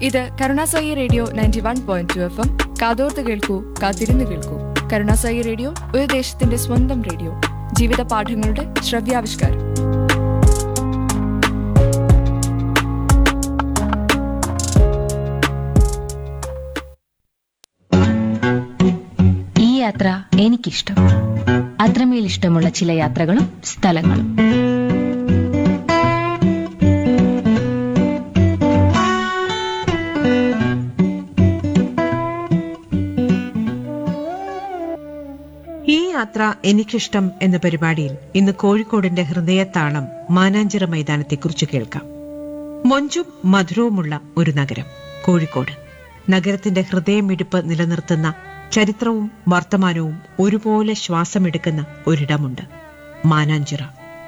ഇത് കരുണാസായി radio ninety one point two F M കാതോർത്ത് കേൾക്കൂ കാത്തിരുന്ന് കേൾക്കൂ കരുണാസായി റേഡിയോ ഒരു ദേശത്തിന്റെ സ്വന്തം റേഡിയോ ജീവിത പാഠങ്ങളുടെ ശ്രവ്യാവിഷ്കാരം ഈ യാത്ര എനിക്കിഷ്ടം അത്രമേൽ ഇഷ്ടമുള്ള ചില യാത്രകളും സ്ഥലങ്ങളും ഈ യാത്ര എനിക്കിഷ്ടം എന്ന പരിപാടിയിൽ ഇന്ന് കോഴിക്കോടിന്റെ ഹൃദയത്താളം മാനാഞ്ചിറ മൈതാനത്തെക്കുറിച്ച് കേൾക്കാം മൊഞ്ചും മധുരവുമുള്ള ഒരു നഗരം കോഴിക്കോട് നഗരത്തിന്റെ ഹൃദയമിടിപ്പ് നിലനിർത്തുന്ന ചരിത്രവും വർത്തമാനവും ഒരുപോലെ ശ്വാസമെടുക്കുന്ന ഒരിടമുണ്ട് മാനാഞ്ചിറ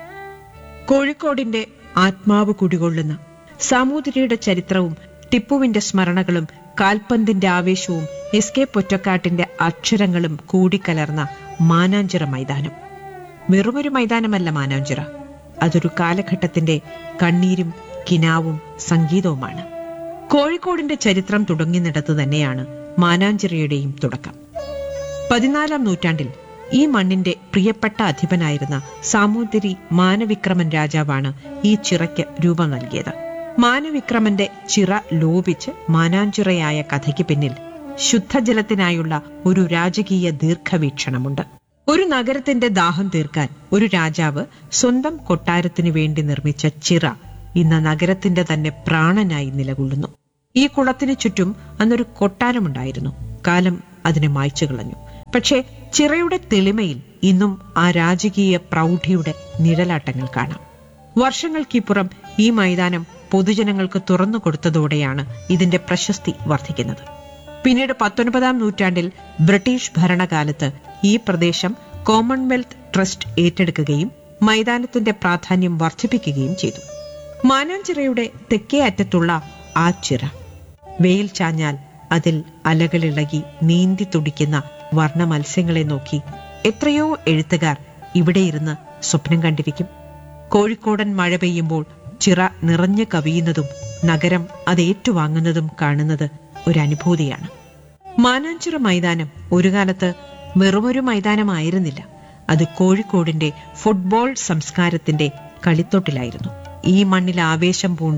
കോഴിക്കോടിന്റെ ആത്മാവ് കുടികൊള്ളുന്ന സാമൂതിരിയുടെ ചരിത്രവും ടിപ്പുവിന്റെ സ്മരണകളും കാൽപന്തിന്റെ ആവേശവും എസ് കെ പൊറ്റക്കാട്ടിന്റെ അക്ഷരങ്ങളും കൂടിക്കലർന്ന മാനാഞ്ചിറ മൈതാനം വെറുമൊരു മൈതാനമല്ല മാനാഞ്ചിറ അതൊരു കാലഘട്ടത്തിന്റെ കണ്ണീരും കിനാവും സംഗീതവുമാണ് കോഴിക്കോടിന്റെ ചരിത്രം തുടങ്ങുന്നിടത്ത് തന്നെയാണ് മാനാഞ്ചിറയുടെയും തുടക്കം പതിനാലാം നൂറ്റാണ്ടിൽ ഈ മണ്ണിന്റെ പ്രിയപ്പെട്ട അധിപനായിരുന്ന സാമൂതിരി മാനവിക്രമൻ രാജാവാണ് ഈ ചിറയ്ക്ക് രൂപം നൽകിയത് മാനവിക്രമന്റെ ചിറ ലോപിച്ച് മാനാഞ്ചിറയായ കഥയ്ക്ക് പിന്നിൽ ശുദ്ധജലത്തിനായുള്ള ഒരു രാജകീയ ദീർഘവീക്ഷണമുണ്ട് ഒരു നഗരത്തിന്റെ ദാഹം തീർക്കാൻ ഒരു രാജാവ് സ്വന്തം കൊട്ടാരത്തിനു വേണ്ടി നിർമ്മിച്ച ചിറ ഇന്ന് നഗരത്തിന്റെ തന്നെ പ്രാണനായി നിലകൊള്ളുന്നു ഈ കുളത്തിന് ചുറ്റും അന്നൊരു കൊട്ടാരമുണ്ടായിരുന്നു കാലം അതിനെ മായ്ച്ചു കളഞ്ഞു പക്ഷേ ചിറയുടെ തെളിമയിൽ ഇന്നും ആ രാജകീയ പ്രൗഢിയുടെ നിഴലാട്ടങ്ങൾ കാണാം വർഷങ്ങൾക്കിപ്പുറം ഈ മൈതാനം പൊതുജനങ്ങൾക്ക് തുറന്നു കൊടുത്തതോടെയാണ് ഇതിന്റെ പ്രശസ്തി വർദ്ധിക്കുന്നത് പിന്നീട് പത്തൊൻപതാം നൂറ്റാണ്ടിൽ ബ്രിട്ടീഷ് ഭരണകാലത്ത് ഈ പ്രദേശം കോമൺവെൽത്ത് ട്രസ്റ്റ് ഏറ്റെടുക്കുകയും മൈതാനത്തിന്റെ പ്രാധാന്യം വർദ്ധിപ്പിക്കുകയും ചെയ്തു മാനാഞ്ചിറയുടെ തെക്കേ അറ്റത്തുള്ള ആ ചിറ വെയിൽ ചാഞ്ഞാൽ അതിൽ അലകളിളകി നീന്തി തുടിക്കുന്ന വർണ്ണ മത്സ്യങ്ങളെ നോക്കി എത്രയോ എഴുത്തുകാർ ഇവിടെ ഇരുന്ന് സ്വപ്നം കണ്ടിരിക്കും കോഴിക്കോടൻ മഴ പെയ്യുമ്പോൾ ചിറ നിറഞ്ഞു കവിയുന്നതും നഗരം അത് ഏറ്റുവാങ്ങുന്നതും കാണുന്നത് ഒരു അനുഭൂതിയാണ് മാനാഞ്ചിറ മൈതാനം ഒരു കാലത്ത് വെറുമൊരു മൈതാനമായിരുന്നില്ല അത് കോഴിക്കോടിന്റെ ഫുട്ബോൾ സംസ്കാരത്തിന്റെ കളിത്തൊട്ടിലായിരുന്നു ഈ മണ്ണിൽ ആവേശം പൂണ്ട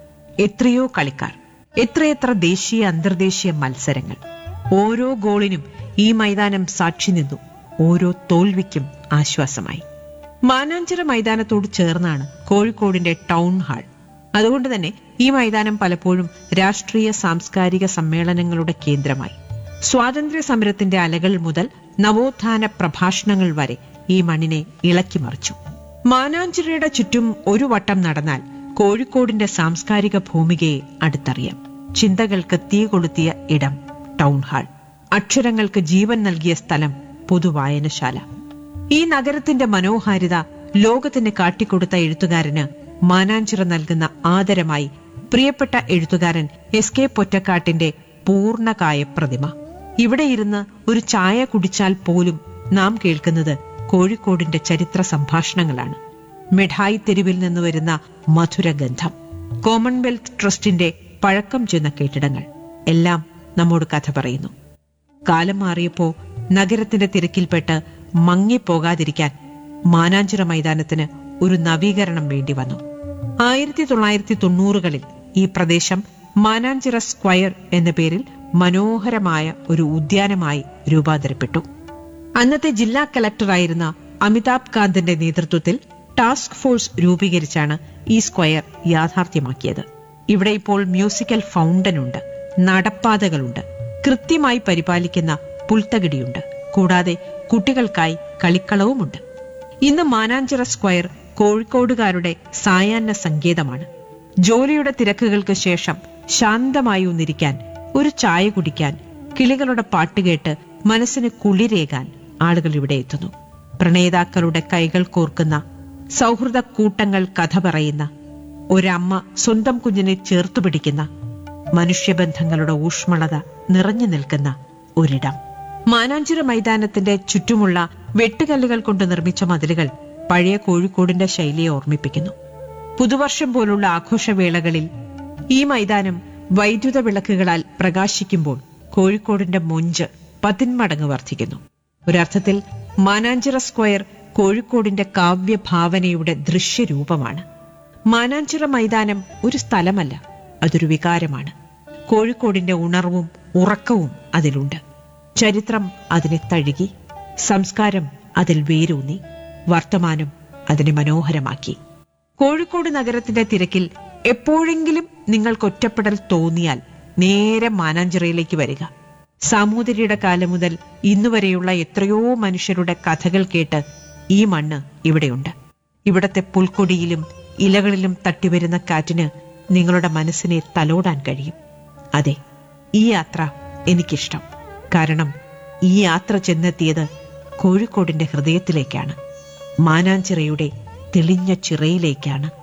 എത്രയോ കളിക്കാർ എത്രയെത്ര ദേശീയ അന്തർദേശീയ മത്സരങ്ങൾ ഓരോ ഗോളിനും ഈ മൈതാനം സാക്ഷി നിന്നു ഓരോ തോൽവിക്കും ആശ്വാസമായി മാനാഞ്ചിറ മൈതാനത്തോട് ചേർന്നാണ് കോഴിക്കോടിന്റെ ടൗൺ ഹാൾ അതുകൊണ്ട് തന്നെ ഈ മൈതാനം പലപ്പോഴും രാഷ്ട്രീയ സാംസ്കാരിക സമ്മേളനങ്ങളുടെ കേന്ദ്രമായി സ്വാതന്ത്ര്യ സമരത്തിന്റെ അലകൾ മുതൽ നവോത്ഥാന പ്രഭാഷണങ്ങൾ വരെ ഈ മണ്ണിനെ ഇളക്കിമറിച്ചു മാനാഞ്ചിറയുടെ ചുറ്റും ഒരു വട്ടം നടന്നാൽ കോഴിക്കോടിന്റെ സാംസ്കാരിക ഭൂമികയെ അടുത്തറിയാം ചിന്തകൾക്ക് തീ കൊളുത്തിയ ഇടം ടൗൺ ഹാൾ അക്ഷരങ്ങൾക്ക് ജീവൻ നൽകിയ സ്ഥലം പൊതുവായനശാല ഈ നഗരത്തിന്റെ മനോഹാരിത ലോകത്തിന് കാട്ടിക്കൊടുത്ത എഴുത്തുകാരന് മാനാഞ്ചിറ നൽകുന്ന ആദരമായി പ്രിയപ്പെട്ട എഴുത്തുകാരൻ എസ് കെ പൊറ്റക്കാട്ടിന്റെ പൂർണ്ണകായ പ്രതിമ ഇവിടെ ഇരുന്ന് ഒരു ചായ കുടിച്ചാൽ പോലും നാം കേൾക്കുന്നത് കോഴിക്കോടിന്റെ ചരിത്ര സംഭാഷണങ്ങളാണ് മിഠായി തെരുവിൽ നിന്ന് വരുന്ന മധുരഗന്ധം കോമൺവെൽത്ത് ട്രസ്റ്റിന്റെ പഴക്കം ചെന്ന കെട്ടിടങ്ങൾ എല്ലാം നമ്മോട് കഥ പറയുന്നു കാലം മാറിയപ്പോ നഗരത്തിന്റെ തിരക്കിൽപ്പെട്ട് മങ്ങിപ്പോകാതിരിക്കാൻ മാനാഞ്ചിറ മൈതാനത്തിന് ഒരു നവീകരണം വേണ്ടി വന്നു ആയിരത്തി തൊള്ളായിരത്തി തൊണ്ണൂറുകളിൽ ഈ പ്രദേശം മാനാഞ്ചിറ സ്ക്വയർ എന്ന പേരിൽ മനോഹരമായ ഒരു ഉദ്യാനമായി രൂപാന്തരപ്പെട്ടു അന്നത്തെ ജില്ലാ കളക്ടറായിരുന്ന അമിതാഭ് കാന്തിന്റെ നേതൃത്വത്തിൽ ടാസ്ക് ഫോഴ്സ് രൂപീകരിച്ചാണ് ഈ സ്ക്വയർ യാഥാർത്ഥ്യമാക്കിയത് ഇവിടെ ഇപ്പോൾ മ്യൂസിക്കൽ ഫൗണ്ടൻ ഉണ്ട് നടപ്പാതകളുണ്ട് കൃത്യമായി പരിപാലിക്കുന്ന പുൽത്തകിടിയുണ്ട് കൂടാതെ കുട്ടികൾക്കായി കളിക്കളവുമുണ്ട് ഇന്ന് മാനാഞ്ചിറ സ്ക്വയർ കോഴിക്കോടുകാരുടെ സായാഹ്ന സങ്കേതമാണ് ജോലിയുടെ തിരക്കുകൾക്ക് ശേഷം ശാന്തമായി ഒന്നിരിക്കാൻ ഒരു ചായ കുടിക്കാൻ കിളികളുടെ പാട്ടുകേട്ട് മനസ്സിന് കുളിരേകാൻ ആളുകൾ ഇവിടെ എത്തുന്നു പ്രണയിതാക്കളുടെ കൈകൾ കോർക്കുന്ന സൗഹൃദ കൂട്ടങ്ങൾ കഥ പറയുന്ന ഒരമ്മ സ്വന്തം കുഞ്ഞിനെ ചേർത്തു പിടിക്കുന്ന മനുഷ്യബന്ധങ്ങളുടെ ഊഷ്മളത നിറഞ്ഞു നിൽക്കുന്ന ഒരിടം മാനാഞ്ചിറ മൈതാനത്തിന്റെ ചുറ്റുമുള്ള വെട്ടുകല്ലുകൾ കൊണ്ട് നിർമ്മിച്ച മതിലുകൾ പഴയ കോഴിക്കോടിന്റെ ശൈലിയെ ഓർമ്മിപ്പിക്കുന്നു പുതുവർഷം പോലുള്ള ആഘോഷവേളകളിൽ ഈ മൈതാനം വൈദ്യുത വിളക്കുകളാൽ പ്രകാശിക്കുമ്പോൾ കോഴിക്കോടിന്റെ മൊഞ്ച് പതിന്മടങ്ങ് വർദ്ധിക്കുന്നു ഒരർത്ഥത്തിൽ മാനാഞ്ചിറ സ്ക്വയർ കോഴിക്കോടിന്റെ കാവ്യഭാവനയുടെ ദൃശ്യരൂപമാണ് മാനാഞ്ചിറ മൈതാനം ഒരു സ്ഥലമല്ല അതൊരു വികാരമാണ് കോഴിക്കോടിന്റെ ഉണർവും ഉറക്കവും അതിലുണ്ട് ചരിത്രം അതിനെ തഴുകി സംസ്കാരം അതിൽ വേരൂന്നി വർത്തമാനം അതിനെ മനോഹരമാക്കി കോഴിക്കോട് നഗരത്തിന്റെ തിരക്കിൽ എപ്പോഴെങ്കിലും നിങ്ങൾക്ക് ഒറ്റപ്പെടൽ തോന്നിയാൽ നേരെ മാനാഞ്ചിറയിലേക്ക് വരിക സാമൂതിരിയുടെ കാലം മുതൽ ഇന്നുവരെയുള്ള എത്രയോ മനുഷ്യരുടെ കഥകൾ കേട്ട് ഈ മണ്ണ് ഇവിടെയുണ്ട് ഇവിടത്തെ പുൽക്കൊടിയിലും ഇലകളിലും തട്ടിവരുന്ന കാറ്റിന് നിങ്ങളുടെ മനസ്സിനെ തലോടാൻ കഴിയും അതെ ഈ യാത്ര എനിക്കിഷ്ടം കാരണം ഈ യാത്ര ചെന്നെത്തിയത് കോഴിക്കോടിന്റെ ഹൃദയത്തിലേക്കാണ് മാനാഞ്ചിറയുടെ തെളിഞ്ഞ ചിറയിലേക്കാണ്